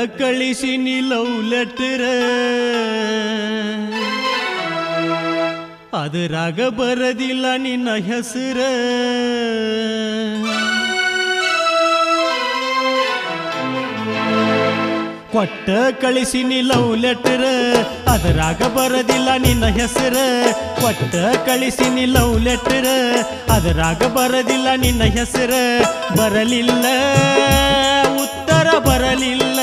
ಕಳಿಸಿ ನೀ love letter ಅದರಾಗ ಬರದಿಲ್ಲ ನಿನ್ನ ಹೆಸರ ಕೊಟ್ಟ ಕಳಿಸಿ ನೀ ಲವ್ ಲೆಟರ್ ಅದರಾಗ ಬರದಿಲ್ಲ ನಿನ್ನ ಹೆಸರ ಕೊಟ್ಟ ಕಳಿಸಿ ನೀ ಲವ್ ಲೆಟರ್ ಅದರಾಗ ಬರದಿಲ್ಲ ನಿನ್ನ ಹೆಸರ ಬರಲಿಲ್ಲ ಉತ್ತರ ಬರಲಿಲ್ಲ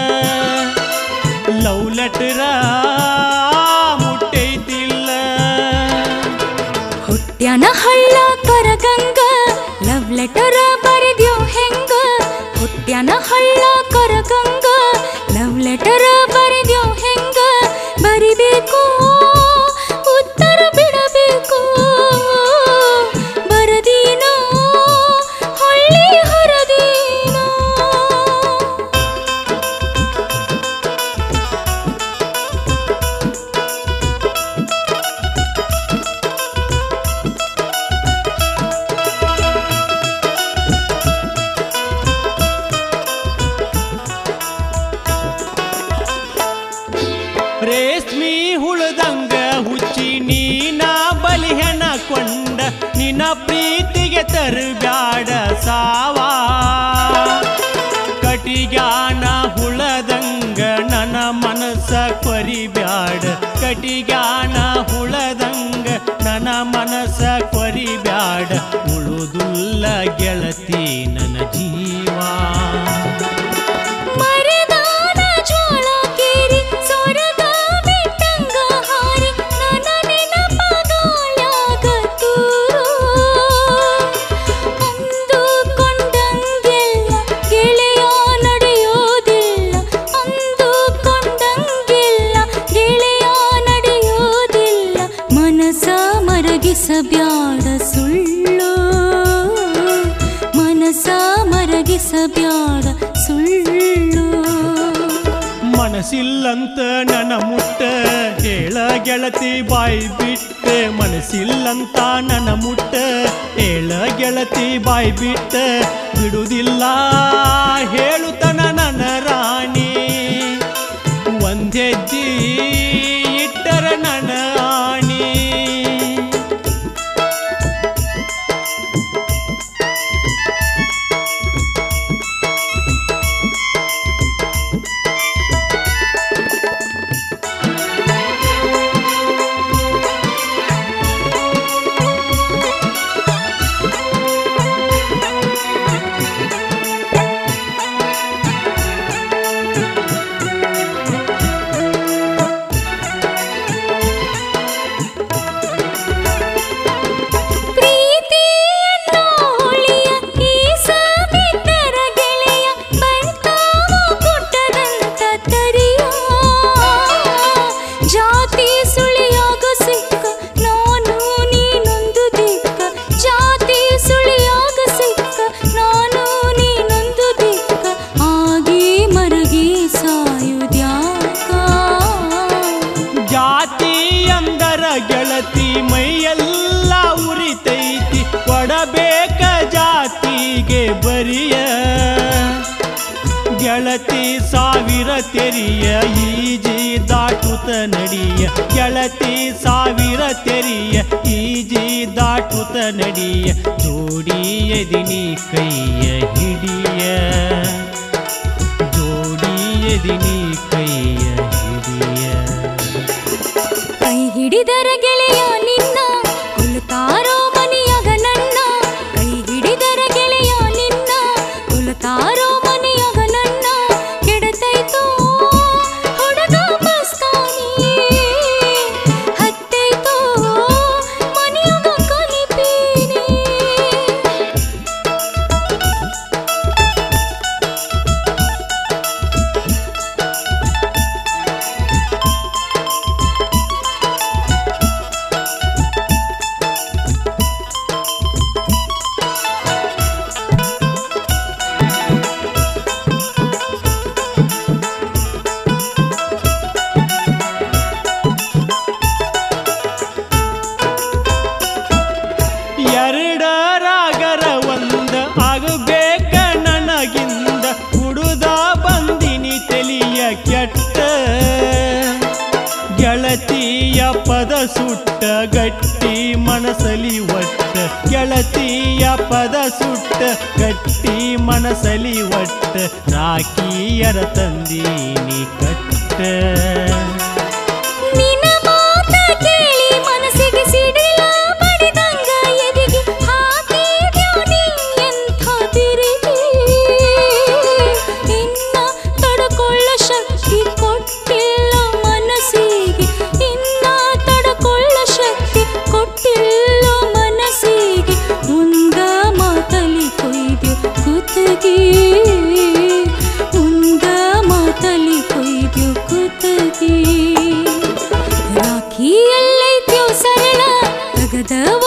ಲವ್ ಲೆಟರ ಮುಟ್ಟೈತಿಲ್ಲ ಹುಟ್ಟ್ಯಾನ ಹಳ್ಳ ಕರಗಂಗ ಲವ್ ಲೆಟರ್ ಬರೆದ್ಯೋ ಹೆಂಗ ಹುಟ್ಟ್ಯಾನ ಹಳ್ಳ ಕರಗಂಗ ಲವ್ ಲೆಟರ್ ಬರೆದ್ಯೋ ಹೆಂಗ ಬರಿಬೇಕು ಉತ್ತರ ಬಿಡಬೇಕು ಬರದೀನೋ ಹಳ್ಳಿ ಹರದೀನೋ ರೇಷ್ಮಿ ಹುಳದಂಗ ಹುಚ್ಚಿ ನೀನ ಬಲಿಹೆಣ ಕೊಂಡ ನಿನ್ನ ಪ್ರೀತಿಗೆ ತರಬ್ಯಾಡ ಸಾವ ಕಟಿಗಾನ ಹುಳದಂಗ ನನ್ನ ಮನಸ್ಸ ಕೊರಿಬ್ಯಾಡ ಕಟಿಗಾನ ಹುಳದಂಗ ನನ್ನ ಮನಸ್ಸ ಕೊರಿಬ್ಯಾಡ ಉಳುದುಲ್ಲ ಗೆಳತಿ ನನ್ನ ಜೀವ ಮರದಾನ ಜ್ವಾಳ ಕೇರಿ ಸೊರಗ ಬಿಟ್ಟಂಗ ಹಾರಿ ನನ್ನ ನೆನಪಗಾಳ್ಯಾಗ ತೂರು ಅಂದುಕೊಂಡಂಗೆಲ್ಲ ಗೆಳೆಯ ನಡೆಯೋದಿಲ್ಲ ಅಂದುಕೊಂಡಂಗೆಲ್ಲ ಗೆಳೆಯ ನಡೆಯೋದಿಲ್ಲ ಮನಸ ಮರಗಿಸಬ್ಯಾಡ ಸುಳ್ಳು ಮನಸ ಮರಗಿಸಬ್ಯಾಡ ಸುಳ್ಳು ಮನಸ್ಸಿಲ್ಲಂತ ನನ್ನ ಮುಟ್ಟ ಹೇಳ ಗೆಳತಿ ಬಾಯಿ ಬಿಟ್ಟ ಮನಸ್ಸಿಲ್ಲಂತ ನನ್ನ ಮುಟ್ಟ ಹೇಳ ಗೆಳತಿ ಬಾಯಿ ಬಿಟ್ಟ ಬಿಡುವುದಿಲ್ಲ ಹೇಳುತ್ತನ ನನ್ನ ರಾಣಿ ಒಂದೆಜ್ಜಿ ಇಟ್ಟರ ನನ್ನ ಆಣಿ ಪ್ರೀತಿಯನ್ನೋಳಿಯ ಈಸಬಿಟ್ಟರ ಗೆಳೆಯ ಬರ್ತಾವ ಗುಡ್ಡದಂತ ತರಿಯ ಜಾತಿ ಸುಳಿಯಾಗ ಸಿಕ್ಕ ನಾನು ನೀನೊಂದು ದಿಕ್ಕ ಜಾತಿ ಸುಳಿಯಾಗ ಸಿಕ್ಕ ನಾನು ನೀನೊಂದು ದಿಕ್ಕ ಆಗಿ ಮರಗಿ ಸಾಯುದ್ಯಾಕ ಜಾತಿ ಅಂದರ ಗೆಳತಿ ಮೈಯೆಲ್ಲ ಉರಿತೈತಿ ಕೊಡಬೇಕ ಜಾತಿಗೆ ಬರಿಯ ಗೆಳತಿ ಸಾವಿರ ತೆರಿಯ ಈಜಿ ದಾಟುತ್ತ ನಡಿಯ ಗೆಳತಿ ಸಾವಿರ ತೆರಿಯ ಈಜಿ ದಾಟುತ್ತ ನಡಿಯ ಜೋಡಿಯದಿನಿ ಕೈಯ ಹಿಡಿಯ ಜೋಡಿಯದಿನಿ ಕೈಯ ಹಿಡಿಯ ಕೈ ಹಿಡಿದರ ಗೆಳೆಯ ನಿನ್ನ ಕೊಲ್ಲುತ್ತಾರೋ ಮನೆಯಾಗ ನನ್ನ ಕೈ ಹಿಡಿದರ ಗೆಳೆಯ ನಿನ್ನ ಕೊಲ್ಲುತ್ತಾರೋ ಮನೆಯಾಗ ನನ್ನ ಕೆಡತೈತೋ ಹುಡುಗ ಮಸ್ತಾನಿ ಹತ್ತೈತೋ ಮನೆಯಾಗ ಕಲಿಪೀನಿ ಗೆಳತಿಯ ಪದ ಸುಟ್ಟ ಗಟ್ಟಿ ಮನಸಲಿ ಒಟ್ಟ ಗೆಳತಿಯ ಪದ ಸುಟ್ಟ ಗಟ್ಟಿ ಮನಸಲಿ ಒಟ್ಟ ರಾಖಿಯರ ತಂದೀನಿ ಕಟ್ಟ ನಿನ್ನ ಮಾತ ಕೇಳಿ ಮನಸ್ಸಿಗೆ ಸಿಡಿಲ ಬಡಿದಂಗ ಎದಿಗೆ ಹಾಕಿದ್ಯೋ ನೀ ಎಂಥ ತಿರುಗಿ ಇನ್ನ ತಡ್ಕೊಳ್ಳ ಶಕ್ತಿ ಕೊಟ್ಟಿಲ್ಲ ಮನಸ್ಸಿಗೆ ಇನ್ನ ತಡ್ಕೊಳ್ಳ ಶಕ್ತಿ ಕೊಟ್ಟಿಲ್ಲ ಮನಸ್ಸಿಗೆ ಉಂದ ಮಾತಲಿ ಕೊಯ್ದು ಕುತಗಿ ಉಂದ ಮಾತಲಿ ಕೊಯ್ದು ಕುತಗಿ ರಾಖಿ ಎಲ್ಲೈತ್ಯೋ ಸರಳ ತಗದವ